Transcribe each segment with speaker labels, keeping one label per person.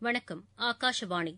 Speaker 1: வணக்கம் ஆகாஷவாணி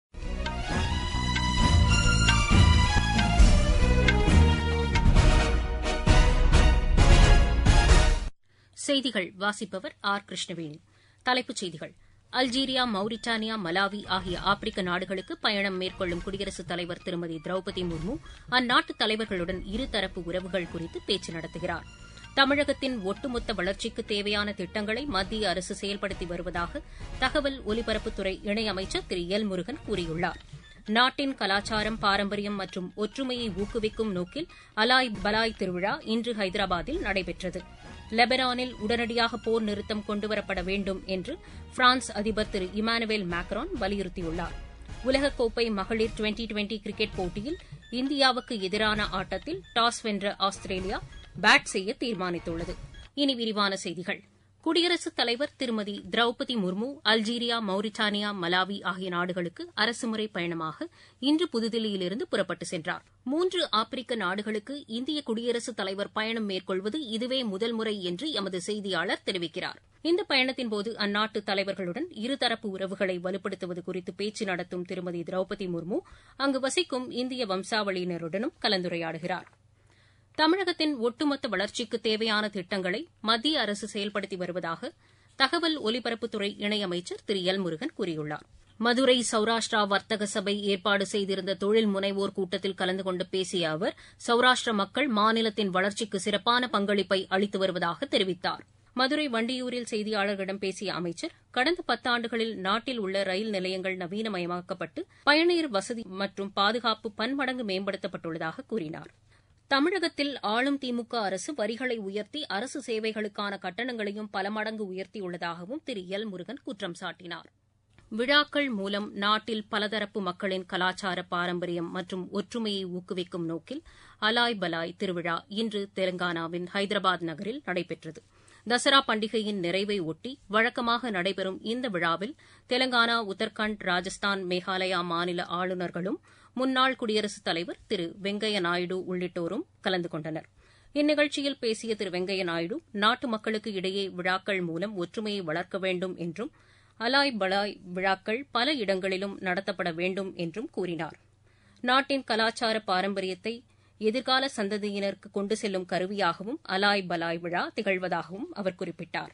Speaker 1: செய்திகள் வாசிப்பவர் ஆர் கிருஷ்ணவேணி தலைப்புச் செய்திகள் அல்ஜீரியா மௌரிட்டானியா மலாவி ஆகிய ஆப்பிரிக்க நாடுகளுக்கு பயணம் மேற்கொள்ளும் குடியரசுத் தலைவர் திருமதி திரௌபதி முர்மு அந்நாட்டு தலைவர்களுடன் இருதரப்பு உறவுகள் குறித்து பேச்சு நடத்துகிறார் தமிழகத்தின் ஒட்டுமொத்த வளர்ச்சிக்கு தேவையான திட்டங்களை மத்திய அரசு செயல்படுத்தி வருவதாக தகவல் ஒலிபரப்புத்துறை இணையமைச்சர் திரு எல் முருகன் கூறியுள்ளார் நாட்டின் கலாச்சாரம் பாரம்பரியம் மற்றும் ஒற்றுமையை ஊக்குவிக்கும் நோக்கில் அலாய் பலாய் திருவிழா இன்று ஹைதராபாத்தில் நடைபெற்றது லெபனானில் உடனடியாக போர் நிறுத்தம் கொண்டுவரப்பட வேண்டும் என்று பிரான்ஸ் அதிபர் திரு இமானுவேல் மேக்ரான் வலியுறுத்தியுள்ளார் உலகக்கோப்பை மகளிர் டுவெண்டி டுவெண்டி கிரிக்கெட் போட்டியில் இந்தியாவுக்கு எதிரான ஆட்டத்தில் டாஸ் வென்ற ஆஸ்திரேலியா பேட் செய்ய தீர்மானித்துள்ளது இனி விரிவான செய்திகள் குடியரசுத் தலைவர் திருமதி Droupadi Murmu Algeria Mauritania Malawi ஆகிய நாடுகளுக்கு அரசுமுறை பயணமாக இன்று புதுதில்லியிலிருந்து புறப்பட்டு சென்றார் மூன்று ஆப்பிரிக்க நாடுகளுக்கு இந்திய குடியரசுத் தலைவர் பயணம் மேற்கொள்வது இதுவே முதல் முறை என்று எமது செய்தியாளர் தெரிவிக்கிறார் இந்த பயணத்தின்போது அந்நாட்டு தலைவர்களுடன் இருதரப்பு உறவுகளை வலுப்படுத்துவது குறித்து பேச்சு நடத்தும் திருமதி திரௌபதி முர்மு அங்கு வசிக்கும் இந்திய வம்சாவளியினருடனும் கலந்துரையாடுகிறாா் தமிழகத்தின் ஒட்டுமொத்த வளர்ச்சிக்கு தேவையான திட்டங்களை மத்திய அரசு செயல்படுத்தி வருவதாக தகவல் ஒலிபரப்புத்துறை இணையமைச்சர் திரு எல் முருகன் கூறியுள்ளார் மதுரை சௌராஷ்டிரா வர்த்தக சபை ஏற்பாடு செய்திருந்த தொழில் முனைவோர் கூட்டத்தில் கலந்து கொண்டு பேசிய அவர் சௌராஷ்டிர மக்கள் மாநிலத்தின் வளர்ச்சிக்கு சிறப்பான பங்களிப்பை அளித்து வருவதாக தெரிவித்தார் மதுரை வண்டியூரில் செய்தியாளர்களிடம் பேசிய அமைச்சர் கடந்த பத்தாண்டுகளில் நாட்டில் உள்ள ரயில் நிலையங்கள் நவீனமயமாக்கப்பட்டு பயணியர் வசதி மற்றும் பாதுகாப்பு பன்மடங்கு மேம்படுத்தப்பட்டுள்ளதாக கூறினார் தமிழகத்தில் ஆளும் திமுக அரசு வரிகளை உயர்த்தி அரசு சேவைகளுக்கான கட்டணங்களையும் பல மடங்கு உயர்த்தியுள்ளதாகவும் திரு எல் முருகன் குற்றம் சாட்டினார் விழாக்கள் மூலம் நாட்டில் பலதரப்பு மக்களின் கலாச்சார பாரம்பரியம் மற்றும் ஒற்றுமையை ஊக்குவிக்கும் நோக்கில் அலாய் பலாய் திருவிழா இன்று தெலங்கானாவின் ஹைதராபாத் நகரில் நடைபெற்றது தசரா பண்டிகையின் நிறைவை ஒட்டி வழக்கமாக நடைபெறும் இந்த விழாவில் தெலங்கானா உத்தரகாண்ட் ராஜஸ்தான் மேகாலயா மாநில ஆளுநர்களும் முன்னாள் குடியரசுத் தலைவர் திரு வெங்கையா நாயுடு உள்ளிட்டோரும் கலந்து கொண்டனர் இந்நிகழ்ச்சியில் பேசிய திரு வெங்கையா நாயுடு நாட்டு மக்களுக்கு இடையே விழாக்கள் மூலம் ஒற்றுமையை வளர்க்க வேண்டும் என்றும் அலாய் பலாய் விழாக்கள் பல இடங்களிலும் நடத்தப்பட வேண்டும் என்றும் கூறினார் நாட்டின் கலாச்சார பாரம்பரியத்தை எதிர்கால சந்ததியினருக்கு கொண்டு செல்லும் கருவியாகவும் அலாய் பலாய் விழா திகழ்வதாகவும் அவர் குறிப்பிட்டார்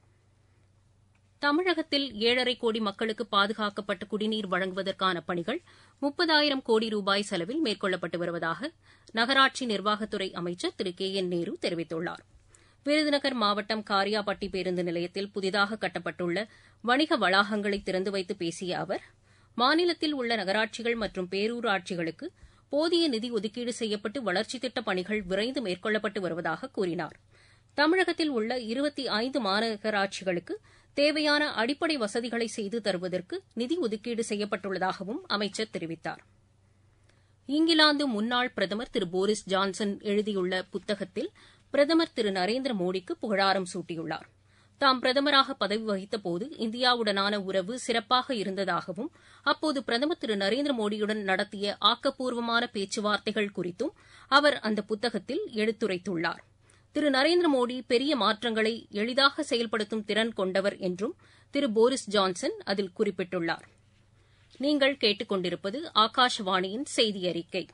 Speaker 1: தமிழகத்தில் ஏழரை கோடி மக்களுக்கு பாதுகாக்கப்பட்ட குடிநீர் வழங்குவதற்கான பணிகள் முப்பதாயிரம் கோடி ரூபாய் செலவில் மேற்கொள்ளப்பட்டு வருவதாக நகராட்சி நிர்வாகத்துறை அமைச்சர் திரு கே என் நேரு தெரிவித்துள்ளார் விருதுநகர் மாவட்டம் காரியாபட்டி பேருந்து நிலையத்தில் புதிதாக கட்டப்பட்டுள்ள வணிக வளாகங்களை திறந்து வைத்து பேசிய அவர் மாநிலத்தில் உள்ள நகராட்சிகள் மற்றும் பேரூராட்சிகளுக்கு போதிய நிதி ஒதுக்கீடு செய்யப்பட்டு வளர்ச்சித் திட்டப் பணிகள் விரைந்து மேற்கொள்ளப்பட்டு வருவதாக கூறினார் தமிழகத்தில் உள்ள இருபத்தி ஐந்து மாநகராட்சிகளுக்கு தேவையான அடிப்படை வசதிகளை செய்து தருவதற்கு நிதி ஒதுக்கீடு செய்யப்பட்டுள்ளதாகவும் அமைச்சர் தெரிவித்தார் இங்கிலாந்து முன்னாள் பிரதமர் திரு போரிஸ் ஜான்சன் எழுதியுள்ள புத்தகத்தில் பிரதமர் திரு நரேந்திர மோடிக்கு புகழாரம் சூட்டியுள்ளார் தாம் பிரதமராக பதவி வகித்தபோது இந்தியாவுடனான உறவு சிறப்பாக இருந்ததாகவும் அப்போது பிரதமர் திரு நரேந்திர மோடியுடன் நடத்திய ஆக்கப்பூர்வமான பேச்சுவார்த்தைகள் குறித்தும் அவர் அந்த புத்தகத்தில் எடுத்துரைத்துள்ளார் திரு நரேந்திர மோடி பெரிய மாற்றங்களை எளிதாக செயல்படுத்தும் திறன் கொண்டவர் என்றும் திரு போரிஸ் ஜான்சன் அதில் குறிப்பிட்டுள்ளார் நீங்கள் கேட்டுக்கொண்டிருப்பது ஆகாஷவாணியின் செய்தி அறிக்கை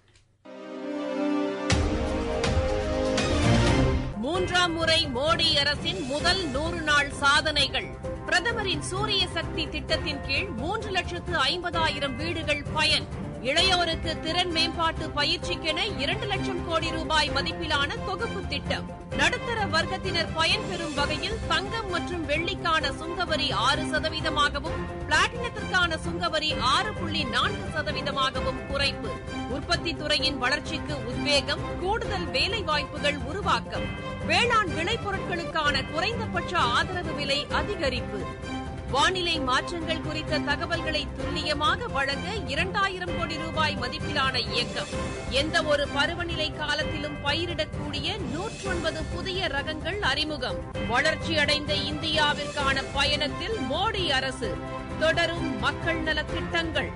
Speaker 2: மூன்றாம் முறை மோடி அரசின் முதல் நூறு நாள் சாதனைகள் பிரதமரின் சூரிய சக்தி திட்டத்தின் கீழ் மூன்று லட்சத்து ஐம்பதாயிரம் வீடுகள் பயன் இளையோருக்கு திறன் மேம்பாட்டு பயிற்சிக்கென இரண்டு லட்சம் கோடி ரூபாய் மதிப்பிலான தொகுப்பு திட்டம் நடுத்தர வர்க்கத்தினர் பயன்பெறும் வகையில் தங்கம் மற்றும் வெள்ளிக்கான சுங்கவரி ஆறு சதவீதமாகவும் பிளாட்டினத்திற்கான சுங்கவரி ஆறு புள்ளி நான்கு சதவீதமாகவும் குறைப்பு உற்பத்தி துறையின் வளர்ச்சிக்கு உத்வேகம் கூடுதல் வேலை வாய்ப்புகள் உருவாக்கம் வேளாண் விளைபொருட்களுக்கான குறைந்தபட்ச ஆதரவு விலை அதிகரிப்பு வானிலை மாற்றங்கள் குறித்த தகவல்களை துல்லியமாக வழங்க இரண்டாயிரம் கோடி ரூபாய் மதிப்பிலான இயக்கம் எந்த ஒரு பருவநிலை காலத்திலும் பயிரிடக்கூடிய நூற்றொன்பது புதிய ரகங்கள் அறிமுகம் வளர்ச்சியடைந்த இந்தியாவிற்கான பயணத்தில் மோடி அரசு தொடரும் மக்கள் நலத் திட்டங்கள்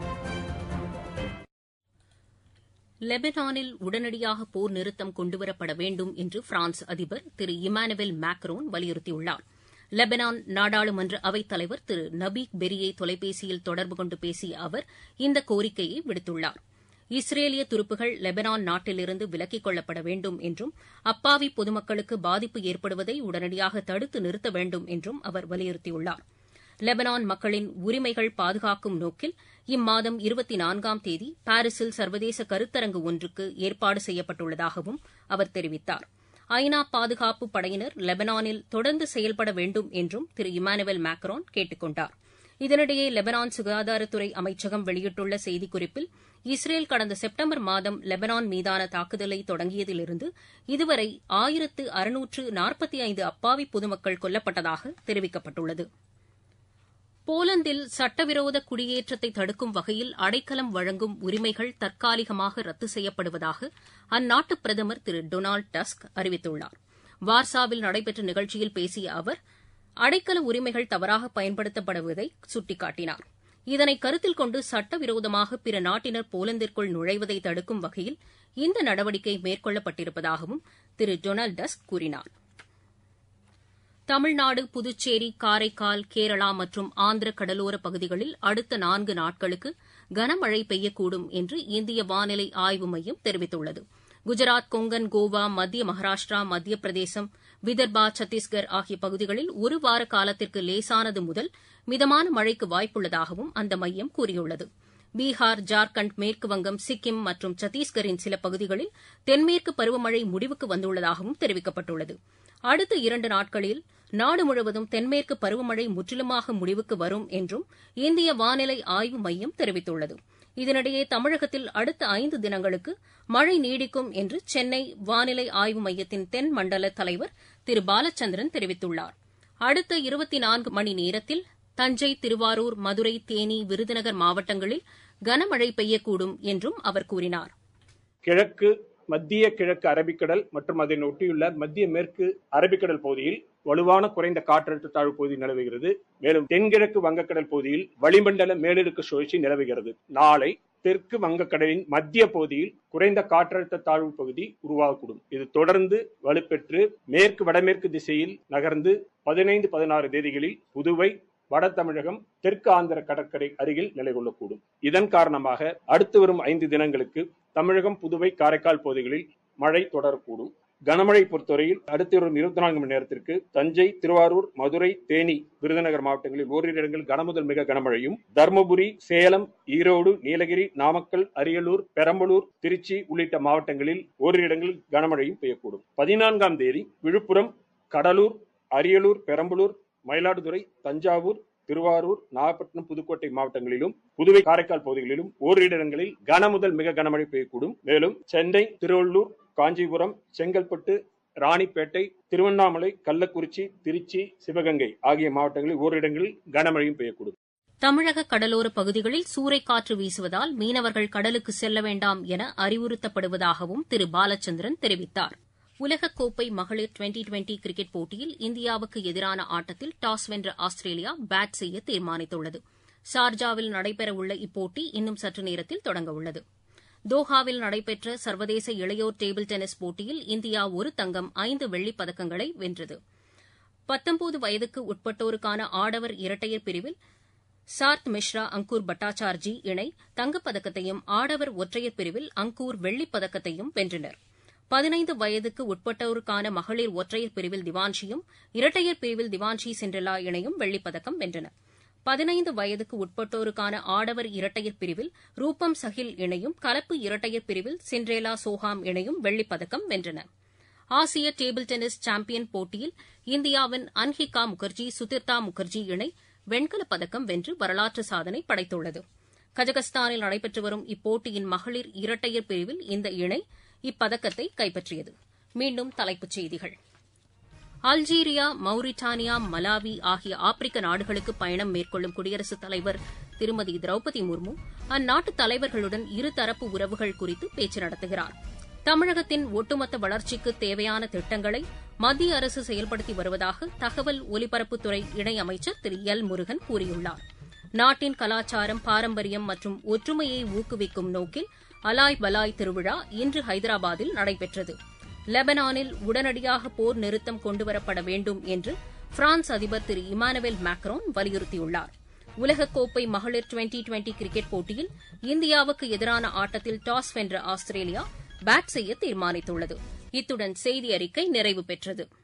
Speaker 1: லெபனானில் உடனடியாக போர் நிறுத்தம் கொண்டுவரப்பட வேண்டும் என்று பிரான்ஸ் அதிபர் திரு இமானுவேல் மேக்ரோன் வலியுறுத்தியுள்ளார் லெபனான் நாடாளுமன்ற அவைத் தலைவர் திரு நபீக் பெரியை தொலைபேசியில் தொடர்பு கொண்டு பேசிய அவர் இந்த கோரிக்கையை விடுத்துள்ளார் இஸ்ரேலிய துருப்புகள் லெபனான் நாட்டிலிருந்து விலக்கிக் கொள்ளப்பட வேண்டும் என்றும் அப்பாவி பொதுமக்களுக்கு பாதிப்பு ஏற்படுவதை உடனடியாக தடுத்து நிறுத்த வேண்டும் என்றும் அவர் வலியுறுத்தியுள்ளார் லெபனான் மக்களின் உரிமைகள் பாதுகாக்கும் நோக்கில் இம்மாதம் இருபத்தி நான்காம் தேதி பாரிஸில் சர்வதேச கருத்தரங்கு ஒன்றுக்கு ஏற்பாடு செய்யப்பட்டுள்ளதாகவும் அவர் தெரிவித்தார் ஐநா பாதுகாப்பு படையினர் லெபனானில் தொடர்ந்து செயல்பட வேண்டும் என்றும் திரு இமானுவேல் மேக்ரான் கேட்டுக் கொண்டார் இதனிடையே லெபனான் சுகாதாரத்துறை அமைச்சகம் வெளியிட்டுள்ள செய்திக்குறிப்பில் இஸ்ரேல் கடந்த செப்டம்பர் மாதம் லெபனான் மீதான தாக்குதலை தொடங்கியதிலிருந்து இதுவரை ஆயிரத்து அறுநூற்று நாற்பத்தி ஐந்து அப்பாவி பொதுமக்கள் கொல்லப்பட்டதாக தெரிவிக்கப்பட்டுள்ளது போலந்தில் சட்டவிரோத குடியேற்றத்தை தடுக்கும் வகையில் அடைக்கலம் வழங்கும் உரிமைகள் தற்காலிகமாக ரத்து செய்யப்படுவதாக அந்நாட்டு பிரதமர் திரு டொனால்டு டஸ்க் அறிவித்துள்ளார் வார்சாவில் நடைபெற்ற நிகழ்ச்சியில் பேசிய அவர் அடைக்கல உரிமைகள் தவறாக பயன்படுத்தப்படுவதை சுட்டிக்காட்டினார் இதனை கருத்தில் கொண்டு சட்டவிரோதமாக பிற நாட்டினர் போலந்திற்குள் நுழைவதை தடுக்கும் வகையில் இந்த நடவடிக்கை மேற்கொள்ளப்பட்டிருப்பதாகவும் திரு டொனால்டு டஸ்க் கூறினார் தமிழ்நாடு புதுச்சேரி காரைக்கால் கேரளா மற்றும் ஆந்திர கடலோர பகுதிகளில் அடுத்த நான்கு நாட்களுக்கு கனமழை பெய்யக்கூடும் என்று இந்திய வானிலை ஆய்வு மையம் தெரிவித்துள்ளது குஜராத் கொங்கன் கோவா மத்திய மகாராஷ்டிரா மத்திய பிரதேசம் விதர்பா சத்தீஸ்கர் ஆகிய பகுதிகளில் ஒரு வார காலத்திற்கு லேசானது முதல் மிதமான மழைக்கு வாய்ப்புள்ளதாகவும் அந்த மையம் கூறியுள்ளது பீகார் ஜார்க்கண்ட் மேற்குவங்கம் சிக்கிம் மற்றும் சத்தீஸ்கரின் சில பகுதிகளில் தென்மேற்கு பருவமழை முடிவுக்கு வந்துள்ளதாகவும் தெரிவிக்கப்பட்டுள்ளது அடுத்த இரண்டு நாட்களில் நாடு முழுவதும் தென்மேற்கு பருவமழை முற்றிலுமாக முடிவுக்கு வரும் என்றும் இந்திய வானிலை ஆய்வு மையம் தெரிவித்துள்ளது இதனிடையே தமிழகத்தில் அடுத்த ஐந்து தினங்களுக்கு மழை நீடிக்கும் என்று சென்னை வானிலை ஆய்வு மையத்தின் தென் மண்டல தலைவர் திரு பாலச்சந்திரன் தெரிவித்துள்ளார் அடுத்த இருபத்தி நான்கு மணி நேரத்தில் தஞ்சை திருவாரூர் மதுரை தேனி விருதுநகர் மாவட்டங்களில் கனமழை பெய்யக்கூடும் என்றும் அவர் கூறினார்
Speaker 3: கிழக்கு மத்திய கிழக்கு அரபிக்கடல் மற்றும் அதனை ஒட்டியுள்ள மத்திய மேற்கு அரபிக்கடல் பகுதியில் வலுவான குறைந்த காற்றழுத்த தாழ்வு பகுதி நிலவுகிறது மேலும் தென்கிழக்கு வங்கக்கடல் பகுதியில் வளிமண்டல மேலடுக்கு சுழற்சி நிலவுகிறது நாளை தெற்கு வங்கக்கடலின் மத்திய பகுதியில் குறைந்த காற்றழுத்த தாழ்வு பகுதி உருவாகக்கூடும் இது தொடர்ந்து வலுப்பெற்று மேற்கு வடமேற்கு திசையில் நகர்ந்து பதினைந்து பதினாறு தேதிகளில் புதுவை வட தமிழகம் தெற்கு ஆந்திர கடற்கரை அருகில் நிலை கொள்ளக்கூடும் இதன் காரணமாக அடுத்து வரும் ஐந்து தினங்களுக்கு தமிழகம் புதுவை காரைக்கால் பகுதிகளில் மழை தொடரக்கூடும் கனமழை பொறுத்தவரையில் அடுத்து வரும் இருபத்தி நான்கு மணி நேரத்திற்கு தஞ்சை திருவாரூர் மதுரை தேனி விருதுநகர் மாவட்டங்களில் ஓரிரு இடங்களில் கனமுதல் மிக கனமழையும் தருமபுரி சேலம் ஈரோடு நீலகிரி நாமக்கல் அரியலூர் பெரம்பலூர் திருச்சி உள்ளிட்ட மாவட்டங்களில் ஓரிரு இடங்களில் கனமழையும் பெய்யக்கூடும் பதினான்காம் தேதி விழுப்புரம் கடலூர் அரியலூர் பெரம்பலூர் மயிலாடுதுறை தஞ்சாவூர் திருவாரூர் நாகப்பட்டினம் புதுக்கோட்டை மாவட்டங்களிலும் புதுவை காரைக்கால் பகுதிகளிலும் ஓரிரு இடங்களில் கனமுதல் மிக கனமழை பெய்யக்கூடும் மேலும் சென்னை திருவள்ளூர் காஞ்சிபுரம் செங்கல்பட்டு ராணிப்பேட்டை திருவண்ணாமலை கள்ளக்குறிச்சி திருச்சி சிவகங்கை ஆகிய மாவட்டங்களில் ஓரிடங்களில் கனமழையும் பெய்யக்கூடும்
Speaker 1: தமிழக கடலோர பகுதிகளில் சூறைக்காற்று வீசுவதால் மீனவர்கள் கடலுக்கு செல்ல வேண்டாம் என அறிவுறுத்தப்படுவதாகவும் திரு பாலச்சந்திரன் தெரிவித்தார் உலகக்கோப்பை மகளிர் டுவெண்டி டுவெண்டி கிரிக்கெட் போட்டியில் இந்தியாவுக்கு எதிரான ஆட்டத்தில் டாஸ் வென்ற ஆஸ்திரேலியா பேட் செய்ய தீர்மானித்துள்ளது ஷார்ஜாவில் நடைபெறவுள்ள இப்போட்டி இன்னும் சற்று நேரத்தில் தொடங்கவுள்ளது தோஹாவில் நடைபெற்ற சர்வதேச இளையோர் டேபிள் டென்னிஸ் போட்டியில் இந்தியா ஒரு தங்கம் ஐந்து வெள்ளிப் பதக்கங்களை வென்றது பத்தொன்பது வயதுக்கு உட்பட்டோருக்கான ஆடவர் இரட்டையர் பிரிவில் சார்த் மிஸ்ரா அங்கூர் பட்டாச்சார்ஜி இணை தங்கப்பதக்கத்தையும் ஆடவர் ஒற்றையர் பிரிவில் அங்கூர் வெள்ளிப் பதக்கத்தையும் வென்றனர் பதினைந்து வயதுக்கு உட்பட்டோருக்கான மகளிர் ஒற்றையர் பிரிவில் திவான்ஷியும் இரட்டையர் பிரிவில் திவான்ஷி சிண்ட்ரெலா இணையும் வெள்ளிப்பதக்கம் வென்றன பதினைந்து வயதுக்கு உட்பட்டோருக்கான ஆடவர் இரட்டையர் பிரிவில் ரூபம் சஹில் இணையும் கலப்பு இரட்டையர் பிரிவில் சிண்ட்ரேலா சோஹாம் இணையும் வெள்ளிப்பதக்கம் வென்றன ஆசிய டேபிள் டென்னிஸ் சாம்பியன் போட்டியில் இந்தியாவின் அன்ஹிகா முகர்ஜி சுதிர்தா முகர்ஜி இணை வெண்கலப் பதக்கம் வென்று வரலாற்று சாதனை படைத்துள்ளது கஜகஸ்தானில் நடைபெற்று வரும் இப்போட்டியின் மகளிர் இரட்டையர் பிரிவில் இந்த இணை இப்பதக்கத்தை கைப்பற்றியது மீண்டும் தலைப்புச் செய்திகள் அல்ஜீரியா மௌரிட்டானியா மலாவி ஆகிய ஆப்பிரிக்க நாடுகளுக்கு பயணம் மேற்கொள்ளும் குடியரசுத் தலைவர் திருமதி திரௌபதி முர்மு அந்நாட்டு தலைவர்களுடன் இருதரப்பு உறவுகள் குறித்து பேச்சு நடத்துகிறார் தமிழகத்தின் ஒட்டுமொத்த வளர்ச்சிக்கு தேவையான திட்டங்களை மத்திய அரசு செயல்படுத்தி வருவதாக தகவல் ஒலிபரப்புத்துறை இணையமைச்சர் திரு எல் முருகன் கூறியுள்ளார் நாட்டின் கலாச்சாரம் பாரம்பரியம் மற்றும் ஒற்றுமையை ஊக்குவிக்கும் நோக்கில் அலாய் பலாய் திருவிழா இன்று ஹைதராபாத்தில் நடைபெற்றது லெபனானில் உடனடியாக போர் நிறுத்தம் கொண்டுவரப்பட வேண்டும் என்று பிரான்ஸ் அதிபர் திரு இமானுவேல் மேக்ரோன் வலியுறுத்தியுள்ளார் உலகக்கோப்பை மகளிர் டுவெண்டி டுவெண்டி கிரிக்கெட் போட்டியில் இந்தியாவுக்கு எதிரான ஆட்டத்தில் டாஸ் வென்ற ஆஸ்திரேலியா பேட் செய்ய தீர்மானித்துள்ளது இத்துடன் செய்தி அறிக்கை நிறைவு பெற்றது